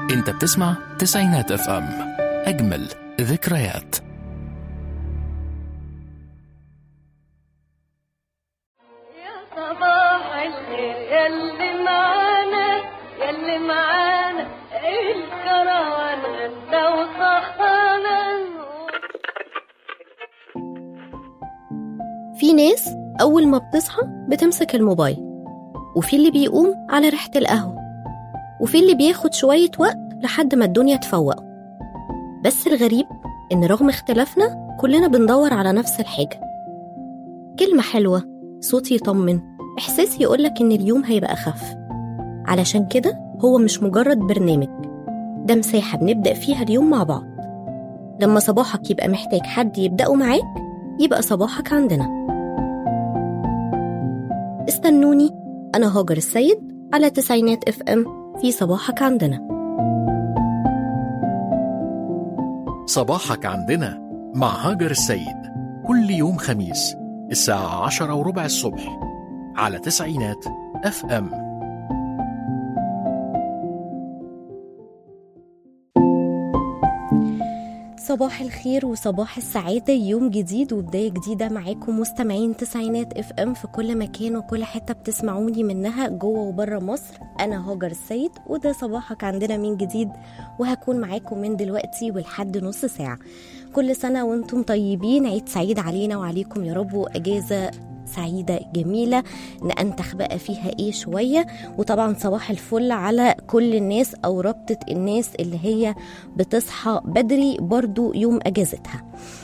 انت بتسمع تسعينات اف ام اجمل ذكريات يا صباح الخير ياللي معانا ياللي معانا الكروان غدا وصحانا في ناس أول ما بتصحى بتمسك الموبايل وفي اللي بيقوم على ريحة القهوة وفي اللي بياخد شوية وقت لحد ما الدنيا تفوقه بس الغريب إن رغم اختلافنا كلنا بندور على نفس الحاجة كلمة حلوة صوت يطمن إحساس يقولك إن اليوم هيبقى أخف علشان كده هو مش مجرد برنامج ده مساحة بنبدأ فيها اليوم مع بعض لما صباحك يبقى محتاج حد يبدأه معاك يبقى صباحك عندنا استنوني أنا هاجر السيد على تسعينات اف ام في صباحك عندنا صباحك عندنا مع هاجر السيد كل يوم خميس الساعة عشرة وربع الصبح على تسعينات اف ام صباح الخير وصباح السعادة يوم جديد وبداية جديدة معاكم مستمعين تسعينات اف ام في كل مكان وكل حتة بتسمعوني منها جوه وبره مصر أنا هاجر السيد وده صباحك عندنا من جديد وهكون معاكم من دلوقتي ولحد نص ساعة كل سنة وانتم طيبين عيد سعيد علينا وعليكم يا رب وأجازة سعيدة جميلة نأنتخ بقى فيها ايه شوية وطبعا صباح الفل على كل الناس أو رابطة الناس اللي هي بتصحى بدري برضو يوم أجازتها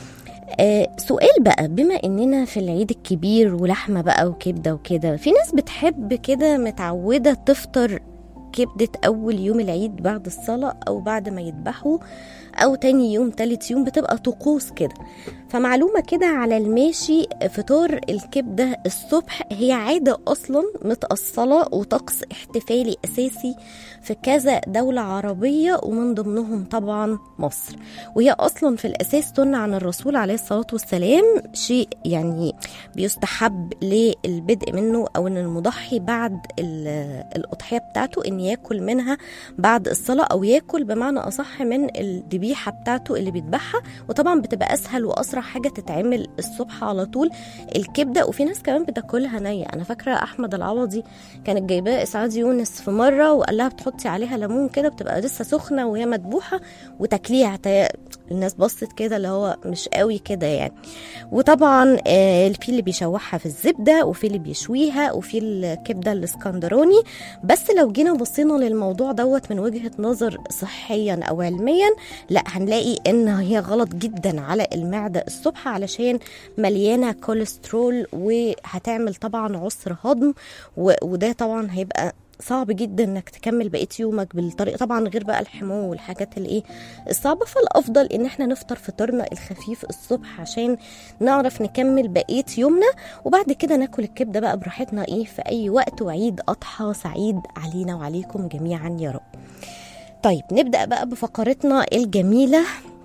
آه سؤال بقى بما اننا في العيد الكبير ولحمه بقى وكبده وكده في ناس بتحب كده متعوده تفطر كبده اول يوم العيد بعد الصلاه او بعد ما يذبحوا او تاني يوم تالت يوم بتبقى طقوس كده فمعلومه كده على الماشي فطار الكبده الصبح هي عاده اصلا متاصله وطقس احتفالي اساسي في كذا دوله عربيه ومن ضمنهم طبعا مصر وهي اصلا في الاساس سنه عن الرسول عليه الصلاه والسلام شيء يعني بيستحب للبدء منه او ان المضحي بعد ال- الاضحيه بتاعته ان ياكل منها بعد الصلاه او ياكل بمعنى اصح من الذبيحه بتاعته اللي بيذبحها وطبعا بتبقى اسهل واسرع حاجه تتعمل الصبح على طول الكبده وفي ناس كمان بتاكلها نيه انا فاكره احمد العوضي كانت جايباه اسعاد يونس في مره وقال لها بتحطي عليها ليمون كده بتبقى لسه سخنه وهي مذبوحه وتاكليها تا- الناس بصت كده اللي هو مش قوي كده يعني وطبعا آه، في اللي بيشوحها في الزبده وفي اللي بيشويها وفي الكبده الاسكندراني بس لو جينا بصينا للموضوع دوت من وجهه نظر صحيا او علميا لا هنلاقي ان هي غلط جدا على المعده الصبح علشان مليانه كوليسترول وهتعمل طبعا عسر هضم و- وده طبعا هيبقى صعب جدا انك تكمل بقيه يومك بالطريقه طبعا غير بقى الحموم والحاجات اللي ايه الصعبه فالافضل ان احنا نفطر فطارنا الخفيف الصبح عشان نعرف نكمل بقيه يومنا وبعد كده ناكل الكبده بقى براحتنا ايه في اي وقت وعيد اضحى سعيد علينا وعليكم جميعا يا رب طيب نبدا بقى بفقرتنا الجميله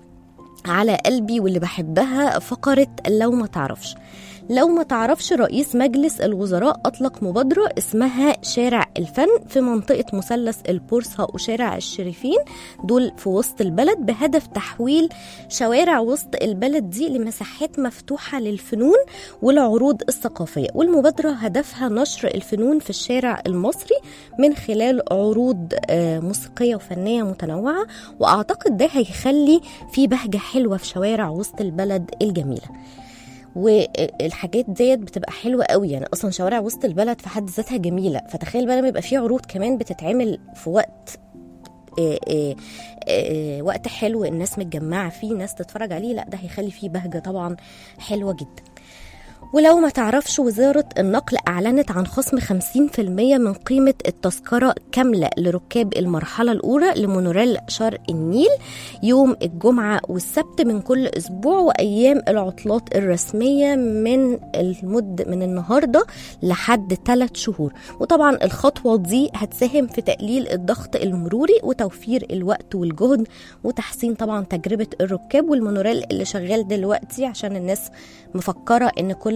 على قلبي واللي بحبها فقرة لو ما تعرفش لو ما تعرفش رئيس مجلس الوزراء أطلق مبادرة اسمها شارع الفن في منطقة مثلث البورصة وشارع الشريفين دول في وسط البلد بهدف تحويل شوارع وسط البلد دي لمساحات مفتوحة للفنون والعروض الثقافية والمبادرة هدفها نشر الفنون في الشارع المصري من خلال عروض آه، موسيقية وفنية متنوعة وأعتقد ده هيخلي في بهجة حلوة في شوارع وسط البلد الجميلة والحاجات ديت بتبقى حلوه قوي يعني اصلا شوارع وسط البلد في حد ذاتها جميله فتخيل بقى لما يبقى في عروض كمان بتتعمل في وقت آه، آه، آه، وقت حلو الناس متجمعه فيه ناس تتفرج عليه لا ده هيخلي فيه بهجه طبعا حلوه جدا ولو ما تعرفش وزارة النقل أعلنت عن خصم 50% من قيمة التذكرة كاملة لركاب المرحلة الأولى لمونوريل شرق النيل يوم الجمعة والسبت من كل أسبوع وأيام العطلات الرسمية من المد من النهاردة لحد ثلاث شهور وطبعا الخطوة دي هتساهم في تقليل الضغط المروري وتوفير الوقت والجهد وتحسين طبعا تجربة الركاب والمونوريل اللي شغال دلوقتي عشان الناس مفكرة ان كل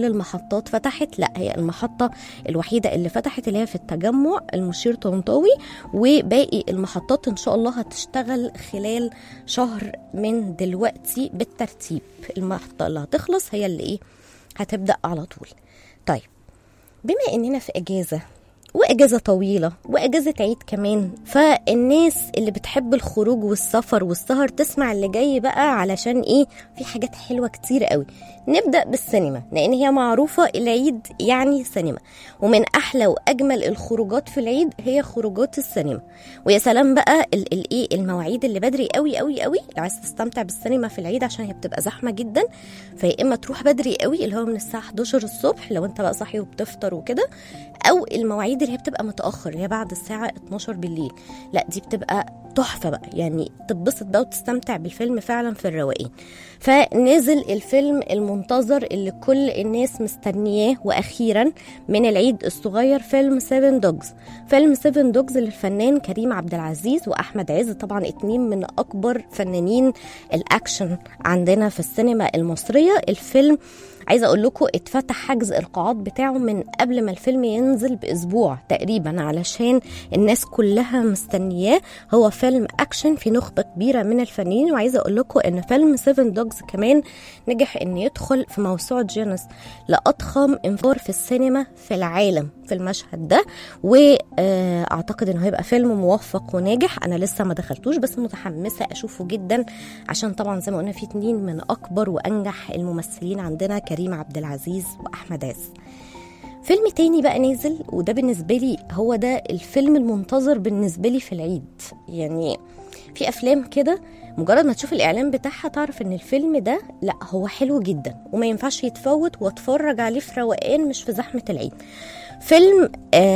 المحطات فتحت لا هي المحطة الوحيدة اللي فتحت اللي هي في التجمع المشير طنطاوي وباقي المحطات إن شاء الله هتشتغل خلال شهر من دلوقتي بالترتيب المحطة اللي هتخلص هي اللي إيه هتبدأ على طول طيب بما إننا في إجازة واجازه طويله واجازه عيد كمان فالناس اللي بتحب الخروج والسفر والسهر تسمع اللي جاي بقى علشان ايه في حاجات حلوه كتير قوي نبدا بالسينما لان هي معروفه العيد يعني سينما ومن احلى واجمل الخروجات في العيد هي خروجات السينما ويا سلام بقى الايه المواعيد اللي بدري قوي قوي قوي لو عايز تستمتع بالسينما في العيد عشان هي بتبقى زحمه جدا فيا اما تروح بدري قوي اللي هو من الساعه 11 الصبح لو انت بقى صاحي وبتفطر وكده او المواعيد اللي هي بتبقى متاخر اللي هي بعد الساعه 12 بالليل لا دي بتبقى تحفه بقى يعني تتبسط بقى وتستمتع بالفيلم فعلا في الروقان فنزل الفيلم المنتظر اللي كل الناس مستنياه واخيرا من العيد الصغير فيلم 7 دوجز فيلم 7 دوجز للفنان كريم عبد العزيز واحمد عز طبعا اتنين من اكبر فنانين الاكشن عندنا في السينما المصريه الفيلم عايزه اقول لكم اتفتح حجز القاعات بتاعه من قبل ما الفيلم ينزل باسبوع تقريبا علشان الناس كلها مستنياه هو فيلم اكشن في نخبه كبيره من الفنانين وعايزه اقول لكم ان فيلم 7 دوجز كمان نجح ان يدخل في موسوعه جينيس لاضخم انفار في السينما في العالم في المشهد ده واعتقد انه هيبقى فيلم موفق وناجح انا لسه ما دخلتوش بس متحمسه اشوفه جدا عشان طبعا زي ما قلنا في اتنين من اكبر وانجح الممثلين عندنا كريم عبد العزيز واحمد عز فيلم تاني بقى نازل وده بالنسبة لي هو ده الفيلم المنتظر بالنسبة لي في العيد يعني في أفلام كده مجرد ما تشوف الإعلان بتاعها تعرف إن الفيلم ده لا هو حلو جدا وما ينفعش يتفوت واتفرج عليه في روقان مش في زحمة العيد فيلم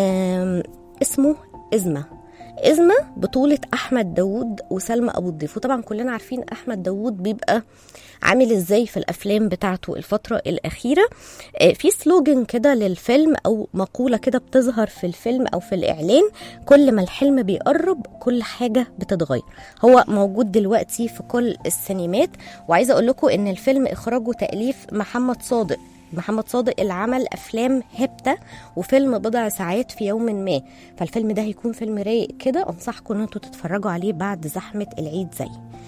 اسمه إزمة إزمة بطولة أحمد داوود وسلمى أبو الضيف وطبعا كلنا عارفين أحمد داوود بيبقى عامل ازاي في الافلام بتاعته الفتره الاخيره في سلوجن كده للفيلم او مقوله كده بتظهر في الفيلم او في الاعلان كل ما الحلم بيقرب كل حاجه بتتغير هو موجود دلوقتي في كل السينمات وعايزه اقول لكم ان الفيلم اخراج وتاليف محمد صادق محمد صادق اللي عمل افلام هبته وفيلم بضع ساعات في يوم ما فالفيلم ده هيكون فيلم رايق كده انصحكم ان انتوا تتفرجوا عليه بعد زحمه العيد زي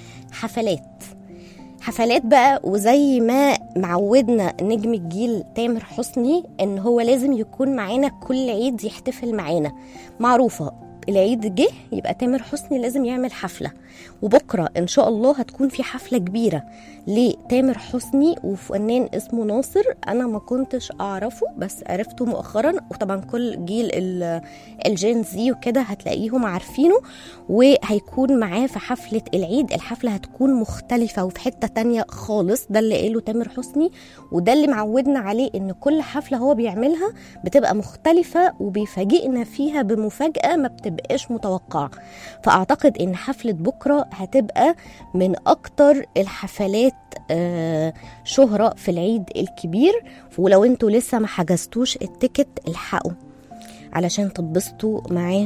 حفلات حفلات بقى وزي ما معودنا نجم الجيل تامر حسني ان هو لازم يكون معانا كل عيد يحتفل معانا معروفه العيد جه يبقى تامر حسني لازم يعمل حفله وبكره ان شاء الله هتكون في حفله كبيره لتامر حسني وفنان اسمه ناصر انا ما كنتش اعرفه بس عرفته مؤخرا وطبعا كل جيل الجين زي وكده هتلاقيهم عارفينه وهيكون معاه في حفله العيد الحفله هتكون مختلفه وفي حته تانية خالص ده اللي قاله تامر حسني وده اللي معودنا عليه ان كل حفله هو بيعملها بتبقى مختلفه وبيفاجئنا فيها بمفاجاه ما بتبقاش متوقعه فاعتقد ان حفله بكره هتبقى من اكتر الحفلات آه شهرة في العيد الكبير ولو انتوا لسه ما حجزتوش التيكت الحقوا علشان تتبسطوا معاه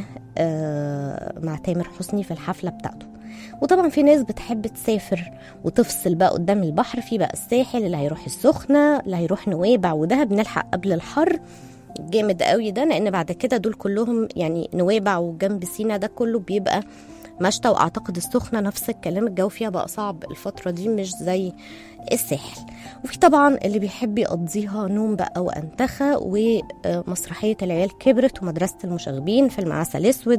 آه مع تامر حسني في الحفلة بتاعته وطبعا في ناس بتحب تسافر وتفصل بقى قدام البحر في بقى الساحل اللي هيروح السخنة اللي هيروح نويبع ودهب نلحق قبل الحر جامد قوي ده لان بعد كده دول كلهم يعني نويبع وجنب سينا ده كله بيبقى مشتى واعتقد السخنه نفس الكلام الجو فيها بقى صعب الفتره دي مش زي الساحل وفي طبعا اللي بيحب يقضيها نوم بقى وانتخى ومسرحيه العيال كبرت ومدرسه المشاغبين فيلم عسل اسود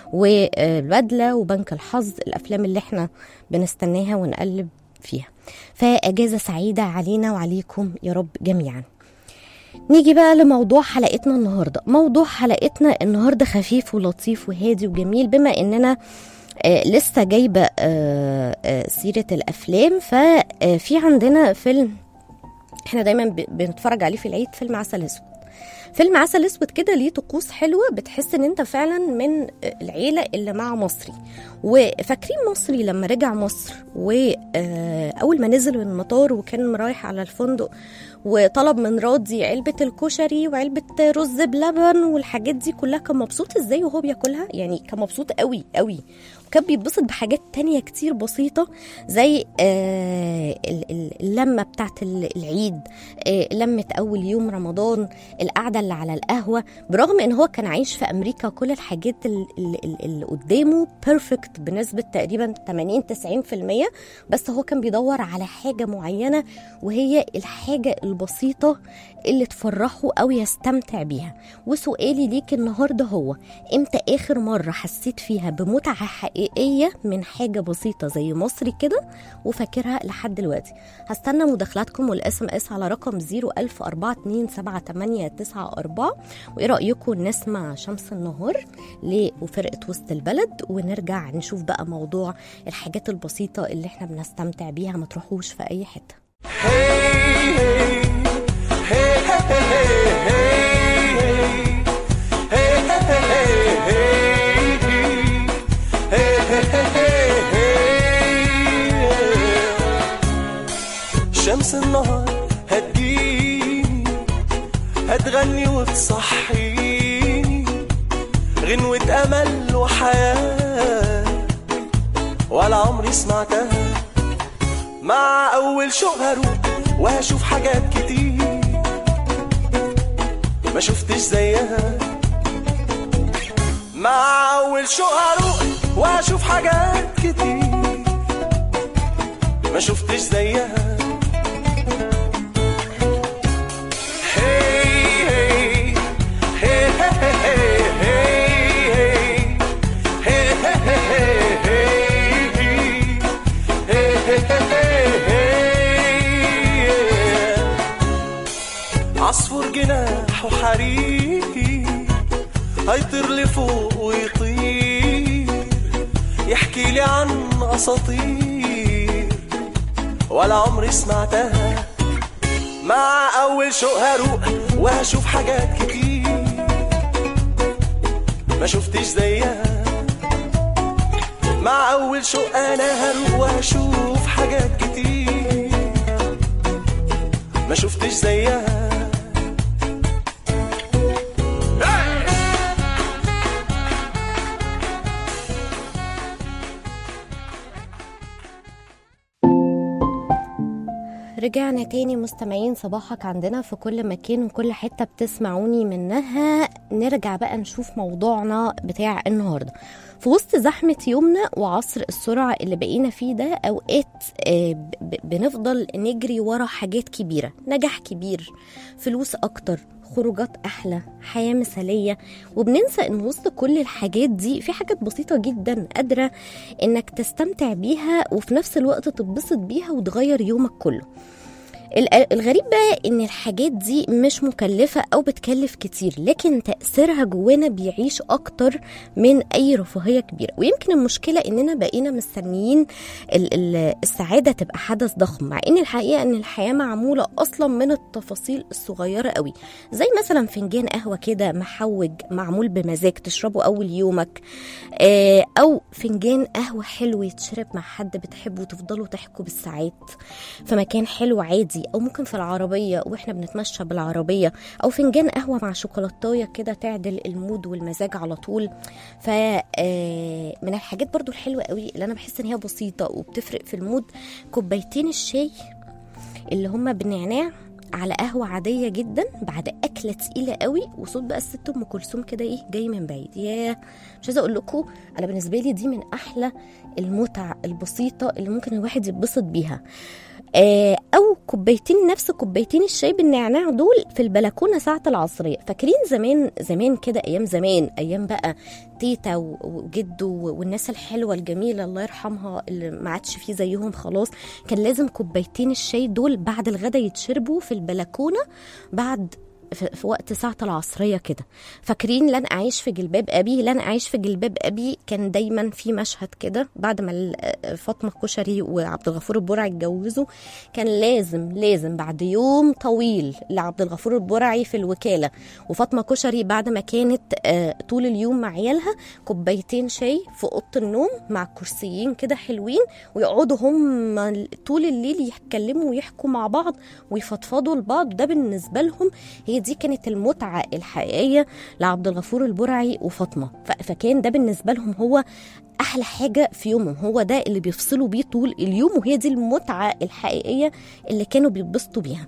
والبدله وبنك الحظ الافلام اللي احنا بنستناها ونقلب فيها فاجازه سعيده علينا وعليكم يا رب جميعا نيجي بقى لموضوع حلقتنا النهارده موضوع حلقتنا النهارده خفيف ولطيف وهادي وجميل بما اننا آه لسه جايبه آه آه سيره الافلام ففي عندنا فيلم احنا دايما بنتفرج عليه في العيد فيلم عسل اسود فيلم عسل اسود كده ليه طقوس حلوه بتحس ان انت فعلا من العيله اللي مع مصري وفاكرين مصري لما رجع مصر واول ما نزل من المطار وكان رايح على الفندق وطلب من راضي علبة الكشري وعلبة رز بلبن والحاجات دي كلها كان مبسوط ازاي وهو بياكلها يعني كان مبسوط قوي قوي وكان بيتبسط بحاجات تانية كتير بسيطة زي آه ال- ال- اللمة بتاعت ال- العيد آه لمة أول يوم رمضان القعدة اللي على القهوة برغم إن هو كان عايش في أمريكا وكل الحاجات ال- ال- ال- اللي قدامه بيرفكت بنسبة تقريبا 80 90% بس هو كان بيدور على حاجة معينة وهي الحاجة البسيطة اللي تفرحه أو يستمتع بيها وسؤالي ليك النهاردة هو إمتى آخر مرة حسيت فيها بمتعة حقيقية من حاجة بسيطة زي مصري كده وفاكرها لحد دلوقتي هستنى مداخلاتكم والاس ام اس على رقم 010427894 وايه رأيكم نسمع شمس النهار ل وفرقة وسط البلد ونرجع نشوف بقى موضوع الحاجات البسيطة اللي احنا بنستمتع بيها ما تروحوش في أي حتة شمس النهار هتجيني هتغني وتصحيني غنوة أمل وحياة ولا عمري سمعتها مع أول شوق هروح وهشوف حاجات كتير ما شفتش زيها مع أول شوق هروح وهشوف حاجات كتير ما شفتش زيها هي هي هي هي عصفور جناحه حرير هيطير لفوق ويطير يحكي لي عن اساطير ولا عمري سمعتها مع اول شوق هروح وهشوف حاجات كتير ما شفتش زيها مع اول شوق انا هروح وهشوف حاجات كتير ما شفتش زيها رجعنا تاني مستمعين صباحك عندنا في كل مكان وكل حتة بتسمعوني منها نرجع بقى نشوف موضوعنا بتاع النهاردة في وسط زحمة يومنا وعصر السرعة اللي بقينا فيه ده أوقات آه، ب- ب- بنفضل نجري ورا حاجات كبيرة نجاح كبير فلوس أكتر خروجات أحلى حياة مثالية وبننسى إن وسط كل الحاجات دي في حاجات بسيطة جدا قادرة إنك تستمتع بيها وفي نفس الوقت تتبسط بيها وتغير يومك كله ال- الغريب بقى ان الحاجات دي مش مكلفة او بتكلف كتير لكن تأثيرها جوانا بيعيش اكتر من اي رفاهية كبيرة ويمكن المشكلة اننا بقينا مستنيين ال- ال- السعادة تبقى حدث ضخم مع ان الحقيقة ان الحياة معمولة اصلا من التفاصيل الصغيرة قوي زي مثلا فنجان قهوة كده محوج معمول بمزاج تشربه اول يومك آه، او فنجان قهوة حلو يتشرب مع حد بتحبه وتفضلوا تحكوا بالساعات في مكان حلو عادي او ممكن في العربيه واحنا بنتمشى بالعربيه او فنجان قهوه مع شوكولاتايه كده تعدل المود والمزاج على طول ف آه، من الحاجات برضو الحلوه قوي اللي انا بحس ان هي بسيطه وبتفرق في المود كوبايتين الشاي اللي هما بالنعناع على قهوة عادية جدا بعد أكلة تقيلة قوي وصوت بقى الست أم كلثوم كده إيه جاي من بعيد ياه مش عايزة أقول لكم أنا بالنسبة لي دي من أحلى المتع البسيطة اللي ممكن الواحد يتبسط بيها آه، او كوبايتين نفس كوبايتين الشاي بالنعناع دول في البلكونه ساعه العصريه فاكرين زمان زمان كده ايام زمان ايام بقى تيتا و- وجدو والناس الحلوه الجميله الله يرحمها اللي ما عادش فيه زيهم خلاص كان لازم كوبايتين الشاي دول بعد الغدا يتشربوا في البلكونه بعد في, في وقت ساعة العصرية كده فاكرين لن أعيش في جلباب أبي لن أعيش في جلباب أبي كان دايما في مشهد كده بعد ما ال- فاطمة كشري وعبد الغفور البرعي اتجوزوا كان لازم لازم بعد يوم طويل لعبد الغفور البرعي في الوكالة وفاطمة كشري بعد ما كانت آه، طول اليوم مع عيالها كوبايتين شاي في أوضة النوم مع كرسيين كده حلوين ويقعدوا هم طول الليل يتكلموا ويحكوا مع بعض ويفضفضوا لبعض ده بالنسبة لهم هي دي كانت المتعة الحقيقية لعبد الغفور البرعي وفاطمة ف- فكان ده بالنسبة لهم هو أحلى حاجة في يومهم هو ده اللي بيفصلوا بيه طول اليوم وهي دي المتعة الحقيقية اللي كانوا بيتبسطوا بيها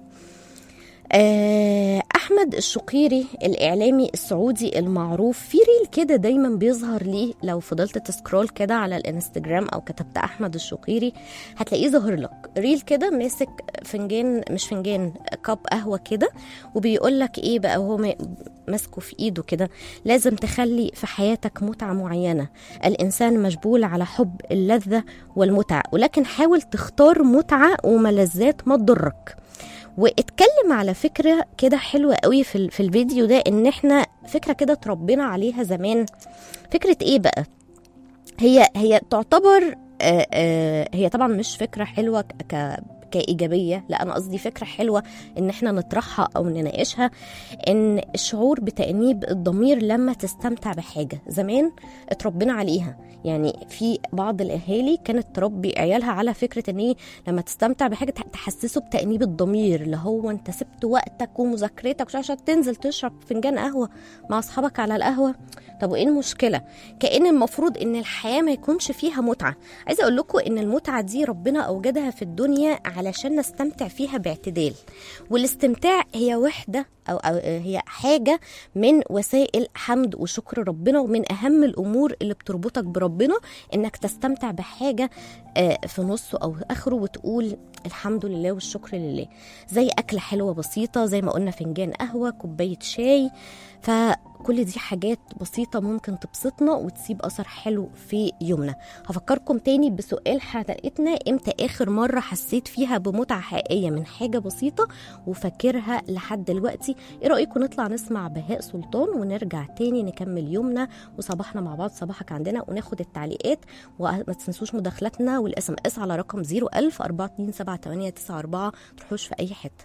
آه، احمد الشقيري الاعلامي السعودي المعروف في ريل كده دايما بيظهر ليه لو فضلت تسكرول كده على الانستجرام او كتبت احمد الشقيري هتلاقيه ظاهر لك ريل كده ماسك فنجان مش فنجان كاب قهوه كده وبيقول لك ايه بقى وهو ما- ماسكه في ايده كده لازم تخلي في حياتك متعه معينه الانسان مجبول على حب اللذه والمتعه ولكن حاول تختار متعه وملذات ما تضرك واتكلم على فكره كده حلوه قوي في ال- في الفيديو ده ان احنا فكره كده اتربينا عليها زمان فكره ايه بقى هي هي تعتبر آه، آه، هي طبعا مش فكره حلوه ك- ك كإيجابية لا أنا قصدي فكرة حلوة إن إحنا نطرحها أو نناقشها إن الشعور بتأنيب الضمير لما تستمتع بحاجة زمان اتربينا عليها يعني في بعض الأهالي كانت تربي عيالها على فكرة إن إيه لما تستمتع بحاجة تح- تحسسه بتأنيب الضمير اللي هو أنت سبت وقتك ومذاكرتك وش- عشان تنزل تشرب فنجان قهوة مع أصحابك على القهوة طب وإيه المشكلة كأن المفروض إن الحياة ما يكونش فيها متعة عايزة أقول لكم إن المتعة دي ربنا أوجدها في الدنيا علشان نستمتع فيها باعتدال والاستمتاع هي وحدة أو, أو هي حاجة من وسائل حمد وشكر ربنا ومن أهم الأمور اللي بتربطك بربنا إنك تستمتع بحاجة آه، في نصه أو آخره وتقول الحمد لله والشكر لله زي أكلة حلوة بسيطة زي ما قلنا فنجان قهوة كوباية شاي فكل دي حاجات بسيطة ممكن تبسطنا وتسيب أثر حلو في يومنا هفكركم تاني بسؤال حلقتنا امتى آخر مرة حسيت فيها بمتعة حقيقية من حاجة بسيطة وفاكرها لحد دلوقتي ايه رأيكم نطلع نسمع بهاء سلطان ونرجع تاني نكمل يومنا وصباحنا مع بعض صباحك عندنا وناخد التعليقات وما تنسوش مداخلاتنا والاس ام اس على رقم 01000 427 تروحوش في اي حته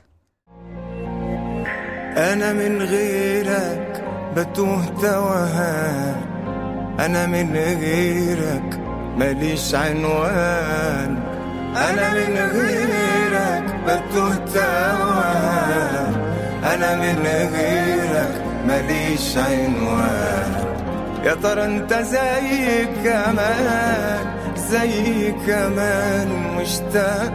أنا من غيرك بتوه توهان أنا من غيرك ماليش عنوان أنا من غيرك بتوه توهان أنا من غيرك ماليش عنوان يا ترى انت زي كمان زي كمان مشتاق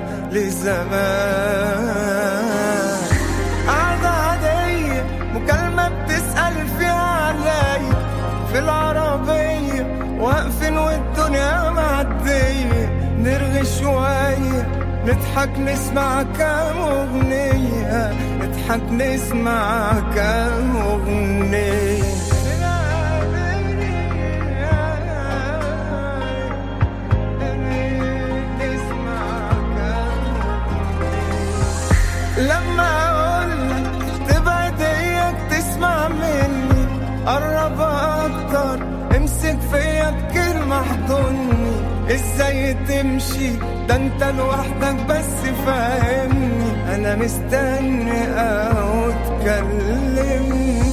لزمان قعدة عادية مكالمة بتسأل فيها عليا في العربية واقفين والدنيا معدية نرغي شوية نضحك نسمع كام أغنية نضحك نسمع كام أغنية نسمع كام لما اقولك تبعد اياك تسمع مني قرب اكتر امسك فيا بكلمة احضني ازاي تمشي ده انت لوحدك بس فاهمني انا مستني او تكلمني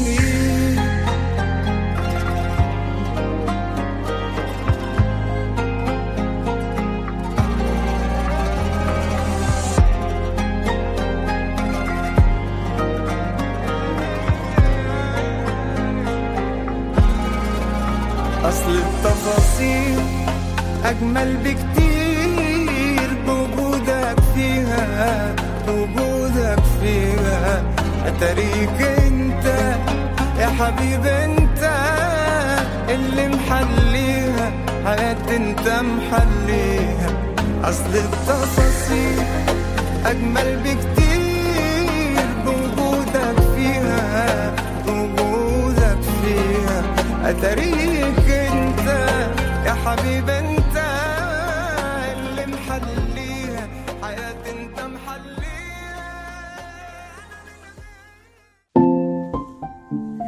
أصل التفاصيل أجمل بكتير بوجودك فيها بوجودك فيها أتاريك أنت يا حبيب أنت اللي محليها حياتي أنت محليها أصل التفاصيل أجمل بكتير بوجودك فيها بوجودك فيها أتاريك أنت يا حبيب أنت اللي محليها حياتي أنت محليها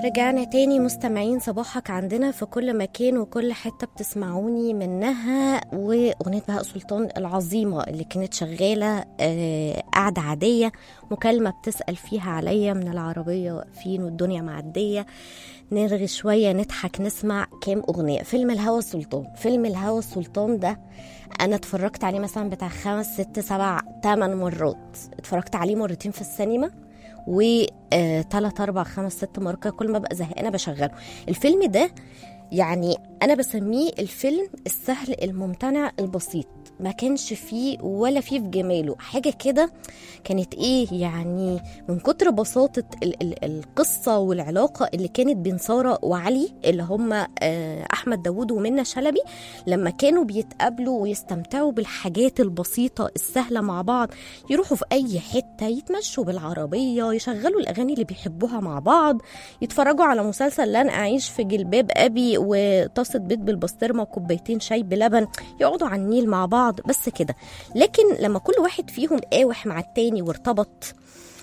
ورجعنا تاني مستمعين صباحك عندنا في كل مكان وكل حتة بتسمعوني منها وأغنية بهاء سلطان العظيمة اللي كانت شغالة آه، قعدة عادية مكالمة بتسأل فيها عليا من العربية فين والدنيا معدية نرغي شوية نضحك نسمع كام أغنية فيلم الهوى سلطان فيلم الهوى سلطان ده أنا اتفرجت عليه مثلا بتاع خمس ست سبع تمن مرات اتفرجت عليه مرتين في السينما وثلاث اربع خمس ست مرات كده كل ما ابقى زهقانه بشغله الفيلم ده يعني انا بسميه الفيلم السهل الممتنع البسيط ما كانش فيه ولا فيه في جماله حاجه كده كانت ايه يعني من كتر بساطه ال- ال- القصه والعلاقه اللي كانت بين ساره وعلي اللي هم احمد داوود ومنى شلبي لما كانوا بيتقابلوا ويستمتعوا بالحاجات البسيطه السهله مع بعض يروحوا في اي حته يتمشوا بالعربيه يشغلوا الاغاني اللي بيحبوها مع بعض يتفرجوا على مسلسل لن اعيش في جلباب ابي وطاسه بيض بالبسطرمه وكوبايتين شاي بلبن يقعدوا على النيل مع بعض بس كده لكن لما كل واحد فيهم قاوح مع التاني وارتبط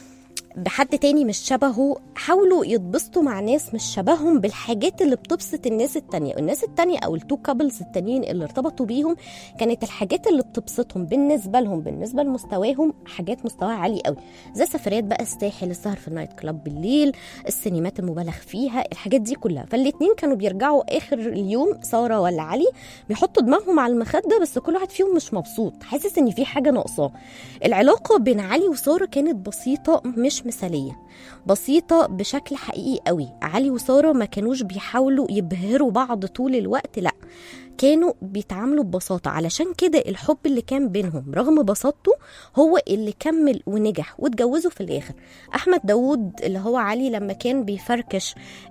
بحد تاني مش شبهه حاولوا يتبسطوا مع ناس مش شبههم بالحاجات اللي بتبسط الناس التانية الناس التانية او التو كابلز التانيين اللي ارتبطوا بيهم كانت الحاجات اللي بتبسطهم بالنسبة لهم بالنسبة لمستواهم حاجات مستواها عالي قوي زي سفريات بقى الساحل السهر في النايت كلاب بالليل السينمات المبالغ فيها الحاجات دي كلها فالاتنين كانوا بيرجعوا اخر اليوم سارة ولا علي بيحطوا دماغهم على المخدة بس كل واحد فيهم مش مبسوط حاسس ان في حاجة ناقصاه العلاقة بين علي وسارة كانت بسيطة مش مثالية بسيطة بشكل حقيقي قوي علي وسارة ما كانوش بيحاولوا يبهروا بعض طول الوقت لا كانوا بيتعاملوا ببساطة علشان كده الحب اللي كان بينهم رغم بساطته هو اللي كمل ونجح واتجوزوا في الآخر أحمد داوود اللي هو علي لما كان بيفركش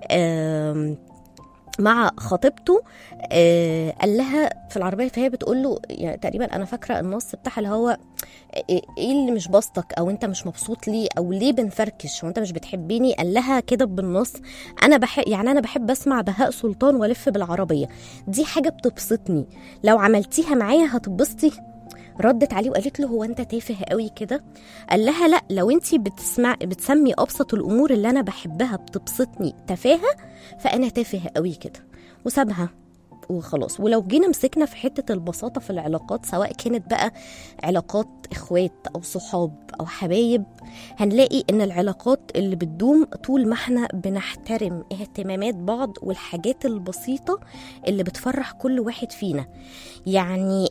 آم مع خطيبته آه قال لها في العربيه فهي بتقول له يعني تقريبا انا فاكره النص بتاعها اللي هو ايه اللي مش بسطك او انت مش مبسوط ليه او ليه بنفركش وانت مش بتحبيني قال لها كده بالنص انا بحب يعني انا بحب اسمع بهاء سلطان والف بالعربيه دي حاجه بتبسطني لو عملتيها معايا هتبسطي ردت عليه وقالت له هو انت تافه قوي كده قال لها لا لو انت بتسمع بتسمي ابسط الامور اللي انا بحبها بتبسطني تفاهه فانا تافه قوي كده وسابها وخلاص ولو جينا مسكنا في حته البساطه في العلاقات سواء كانت بقى علاقات اخوات او صحاب او حبايب هنلاقي ان العلاقات اللي بتدوم طول ما احنا بنحترم اهتمامات بعض والحاجات البسيطه اللي بتفرح كل واحد فينا يعني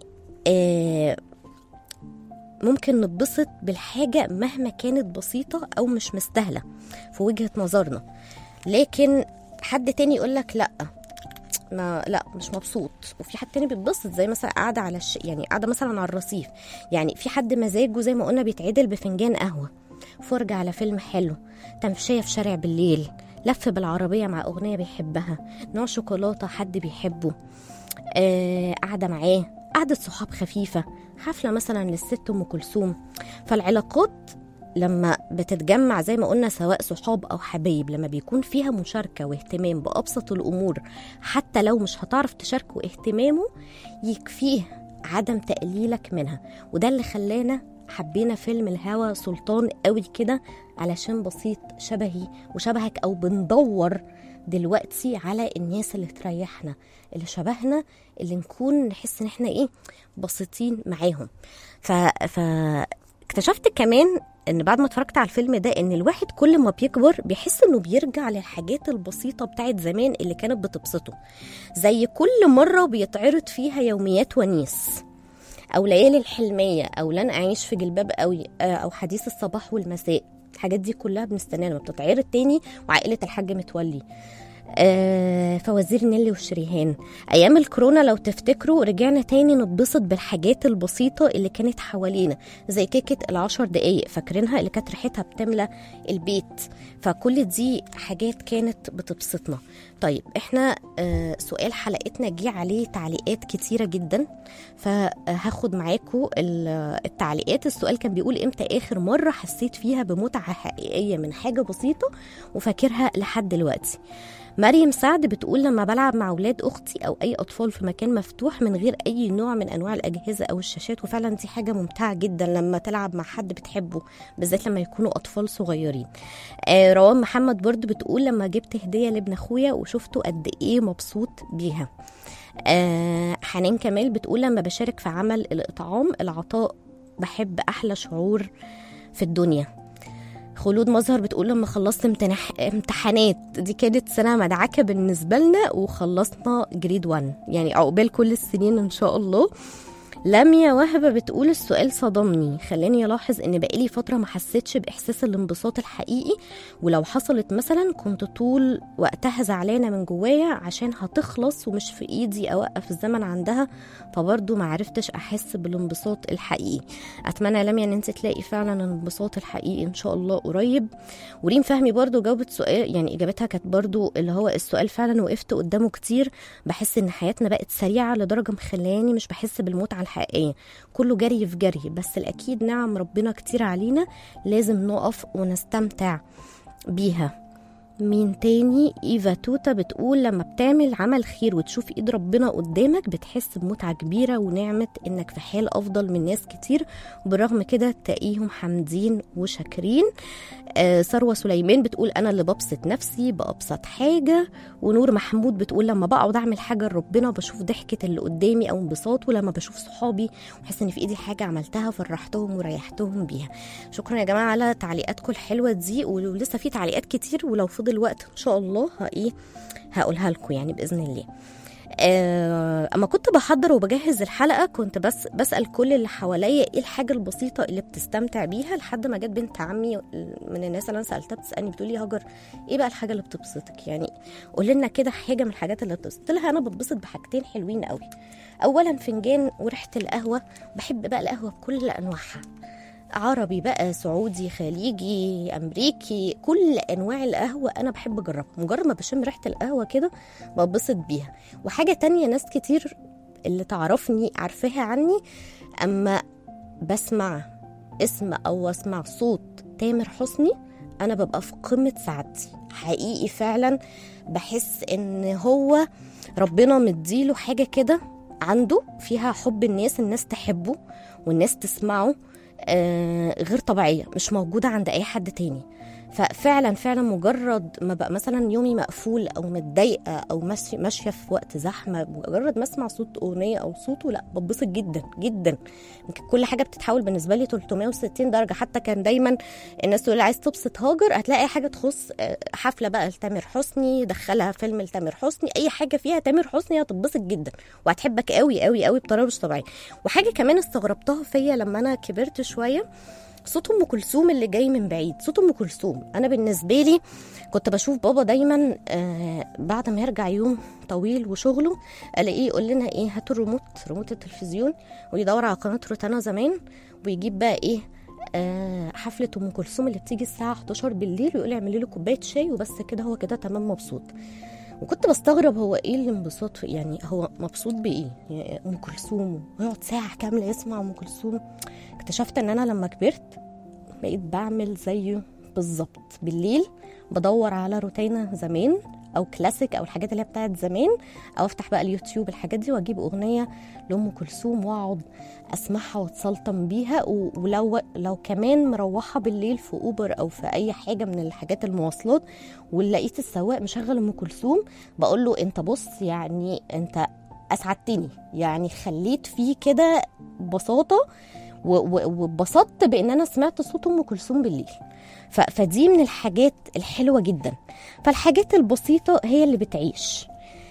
آه ممكن نتبسط بالحاجة مهما كانت بسيطة أو مش مستاهلة في وجهة نظرنا لكن حد تاني يقول لك لأ ما لا مش مبسوط وفي حد تاني بيتبسط زي مثلا قاعده على الش... يعني قاعده مثلا على الرصيف يعني في حد مزاجه زي ما قلنا بيتعدل بفنجان قهوه فرجة على فيلم حلو تمشية في شارع بالليل لف بالعربية مع أغنية بيحبها نوع شوكولاتة حد بيحبه آه قاعدة معاه قعدة صحاب خفيفة حفلة مثلا للست أم كلثوم فالعلاقات لما بتتجمع زي ما قلنا سواء صحاب أو حبايب لما بيكون فيها مشاركة واهتمام بأبسط الأمور حتى لو مش هتعرف تشاركه اهتمامه يكفيه عدم تقليلك منها وده اللي خلانا حبينا فيلم الهوى سلطان قوي كده علشان بسيط شبهي وشبهك او بندور دلوقتي على الناس اللي تريحنا اللي شبهنا اللي نكون نحس ان احنا ايه بسيطين معاهم ف... فاكتشفت كمان ان بعد ما اتفرجت على الفيلم ده ان الواحد كل ما بيكبر بيحس انه بيرجع للحاجات البسيطه بتاعت زمان اللي كانت بتبسطه زي كل مره بيتعرض فيها يوميات ونيس او ليالي الحلميه او لن اعيش في جلباب قوي او حديث الصباح والمساء الحاجات دي كلها بنستناها لما بتتعرض تاني وعائله الحاج متولي آه فوازير نيلي وشريهان ايام الكورونا لو تفتكروا رجعنا تاني نتبسط بالحاجات البسيطه اللي كانت حوالينا زي كيكه العشر دقايق فاكرينها اللي كانت ريحتها بتملى البيت فكل دي حاجات كانت بتبسطنا طيب احنا آه سؤال حلقتنا جه عليه تعليقات كتيره جدا فهاخد معاكم التعليقات السؤال كان بيقول امتى اخر مره حسيت فيها بمتعه حقيقيه من حاجه بسيطه وفاكرها لحد دلوقتي مريم سعد بتقول لما بلعب مع اولاد اختي او اي اطفال في مكان مفتوح من غير اي نوع من انواع الاجهزه او الشاشات وفعلا دي حاجه ممتعه جدا لما تلعب مع حد بتحبه بالذات لما يكونوا اطفال صغيرين آه روان محمد برضو بتقول لما جبت هديه لابن اخويا وشفته قد ايه مبسوط بيها آه حنان كمال بتقول لما بشارك في عمل الاطعام العطاء بحب احلى شعور في الدنيا خلود مظهر بتقول لما خلصت امتنح... امتحانات دي كانت سنه مدعكه بالنسبه لنا وخلصنا جريد 1 يعني عقبال كل السنين ان شاء الله لميا وهبة بتقول السؤال صدمني خلاني ألاحظ إن بقالي فترة ما حسيتش بإحساس الانبساط الحقيقي ولو حصلت مثلا كنت طول وقتها زعلانة من جوايا عشان هتخلص ومش في إيدي أوقف الزمن عندها فبرضه ما عرفتش أحس بالانبساط الحقيقي أتمنى يا لميا إن أنت تلاقي فعلا الانبساط الحقيقي إن شاء الله قريب وريم فهمي برضه جاوبت سؤال يعني إجابتها كانت برضه اللي هو السؤال فعلا وقفت قدامه كتير بحس إن حياتنا بقت سريعة لدرجة مخلاني مش بحس بالمتعة الحقيقية كله جري في جري بس الأكيد نعم ربنا كتير علينا لازم نقف ونستمتع بيها مين تاني ايفا توتا بتقول لما بتعمل عمل خير وتشوف ايد ربنا قدامك بتحس بمتعة كبيرة ونعمة انك في حال افضل من ناس كتير وبالرغم كده تلاقيهم حامدين وشاكرين آه ثروة سليمان بتقول انا اللي ببسط نفسي بأبسط حاجة ونور محمود بتقول لما بقعد اعمل حاجة لربنا بشوف ضحكة اللي قدامي او انبساط ولما بشوف صحابي وحس ان في ايدي حاجة عملتها فرحتهم وريحتهم بيها شكرا يا جماعة على تعليقاتكم الحلوة دي ولسه في تعليقات كتير ولو فضل وقت ان شاء الله ها ايه هقولها لكم يعني باذن الله آه، اما كنت بحضر وبجهز الحلقه كنت بس بسال كل اللي حواليا ايه الحاجه البسيطه اللي بتستمتع بيها لحد ما جت بنت عمي من الناس اللي انا سالتها بتسالني بتقول لي هاجر ايه بقى الحاجه اللي بتبسطك يعني قول لنا كده حاجه من الحاجات اللي بتبسط قلت لها انا بتبسط بحاجتين حلوين قوي اولا فنجان وريحه القهوه بحب بقى القهوه بكل انواعها عربي بقى سعودي خليجي امريكي كل انواع القهوه انا بحب اجربها مجرد ما بشم ريحه القهوه كده ببسط بيها وحاجه تانية ناس كتير اللي تعرفني عارفاها عني اما بسمع اسم او اسمع صوت تامر حسني انا ببقى في قمه سعادتي حقيقي فعلا بحس ان هو ربنا مديله حاجه كده عنده فيها حب الناس الناس تحبه والناس تسمعه آه، غير طبيعيه مش موجوده عند اي حد تاني ففعلا فعلا مجرد ما بقى مثلا يومي مقفول او متضايقه او ماشيه ماشيه في وقت زحمه مجرد ما اسمع صوت اغنيه او صوته لا بتبسط جدا جدا يمكن كل حاجه بتتحول بالنسبه لي 360 درجه حتى كان دايما الناس تقول لي عايز تبسط هاجر هتلاقي اي حاجه تخص آه، حفله بقى لتامر حسني دخلها فيلم لتامر حسني اي حاجه فيها تامر حسني هتتبسط جدا وهتحبك قوي قوي قوي بطريقه مش طبيعيه وحاجه كمان استغربتها فيا لما انا كبرت شويه صوت ام كلثوم اللي جاي من بعيد صوت ام كلثوم انا بالنسبه لي كنت بشوف بابا دايما آه بعد ما يرجع يوم طويل وشغله الاقيه يقول لنا ايه هاتوا الريموت ريموت التلفزيون ويدور على قناه روتانا زمان ويجيب بقى ايه آه حفله ام كلثوم اللي بتيجي الساعه 11 بالليل ويقول لي اعملي له كوبايه شاي وبس كده هو كده تمام مبسوط وكنت بستغرب هو ايه الانبساط في- يعني هو مبسوط بايه يعني ام كلثوم ويقعد ساعه كامله يسمع ام كلثوم اكتشفت ان انا لما كبرت بقيت بعمل زيه بالظبط بالليل بدور على روتانا زمان او كلاسيك او الحاجات اللي هي بتاعت زمان او افتح بقى اليوتيوب الحاجات دي واجيب اغنيه لام كلثوم واقعد اسمعها واتسلطن بيها و- ولو لو كمان مروحه بالليل في اوبر او في اي حاجه من الحاجات المواصلات ولقيت السواق مشغل ام كلثوم بقول له انت بص يعني انت اسعدتني يعني خليت فيه كده بساطه و- و- واتبسطت بان انا سمعت صوت ام كلثوم بالليل ف- فدي من الحاجات الحلوه جدا فالحاجات البسيطه هي اللي بتعيش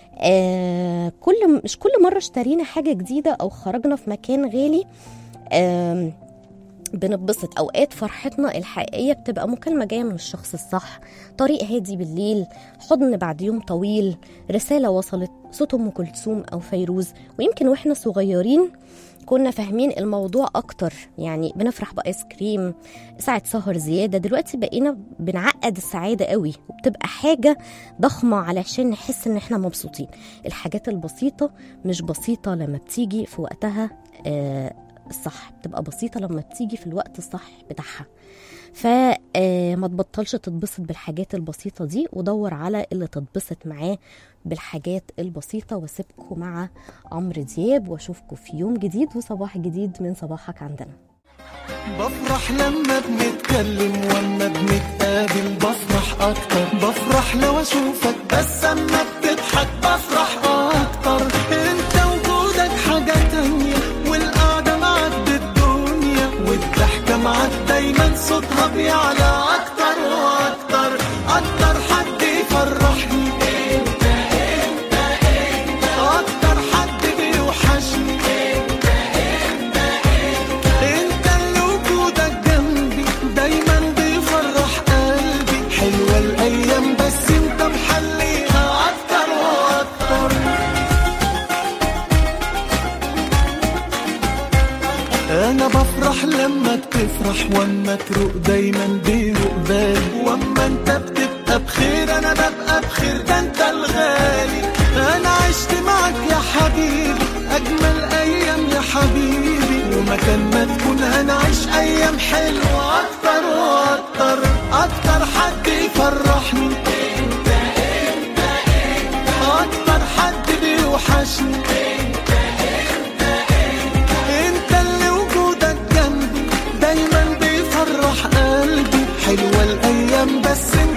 آه كل مش كل مره اشترينا حاجه جديده او خرجنا في مكان غالي آم، بنتبسط اوقات فرحتنا الحقيقيه بتبقى مكالمه جايه من الشخص الصح طريق هادي بالليل حضن بعد يوم طويل رساله وصلت صوت ام كلثوم او فيروز ويمكن واحنا صغيرين كنا فاهمين الموضوع اكتر يعني بنفرح بايس كريم ساعة سهر زيادة دلوقتي بقينا بنعقد السعادة قوي وبتبقى حاجة ضخمة علشان نحس ان احنا مبسوطين الحاجات البسيطة مش بسيطة لما بتيجي في وقتها آه الصح بتبقى بسيطة لما بتيجي في الوقت الصح بتاعها فما تبطلش تتبسط بالحاجات البسيطة دي ودور على اللي تتبسط معاه بالحاجات البسيطة واسيبكم مع عمرو دياب واشوفكم في يوم جديد وصباح جديد من صباحك عندنا بفرح لما بنتكلم واما بنتقابل بفرح اكتر بفرح لو اشوفك بس اما بتضحك بفرح اكتر انت وجودك حاجة تانية والقعدة معاك بالدنيا والضحكة معاك دايما صوتها بيعلى اكتر واكتر اكتر حد يفرحني انت انت انت اكتر حد بيوحشني انت اللي وجودك جنبي دايما بيفرح قلبي حلوة الايام بس انت محليها اكتر واكتر انا بفرح لما بتفرح واما تروق دايما بيروق بالي واما انت بتبقى بخير انا ببقى بخير ده انت الغالي انا عشت معك يا حبيبي اجمل ايام يا حبيبي ومكان ما تكون هنعيش ايام حلوه اكتر واكتر اكتر حد يفرحني انت انت انت اكتر حد بيوحشني انت اللي وجودك جنبي دايما بيفرح قلبي حلوة الايام بس انت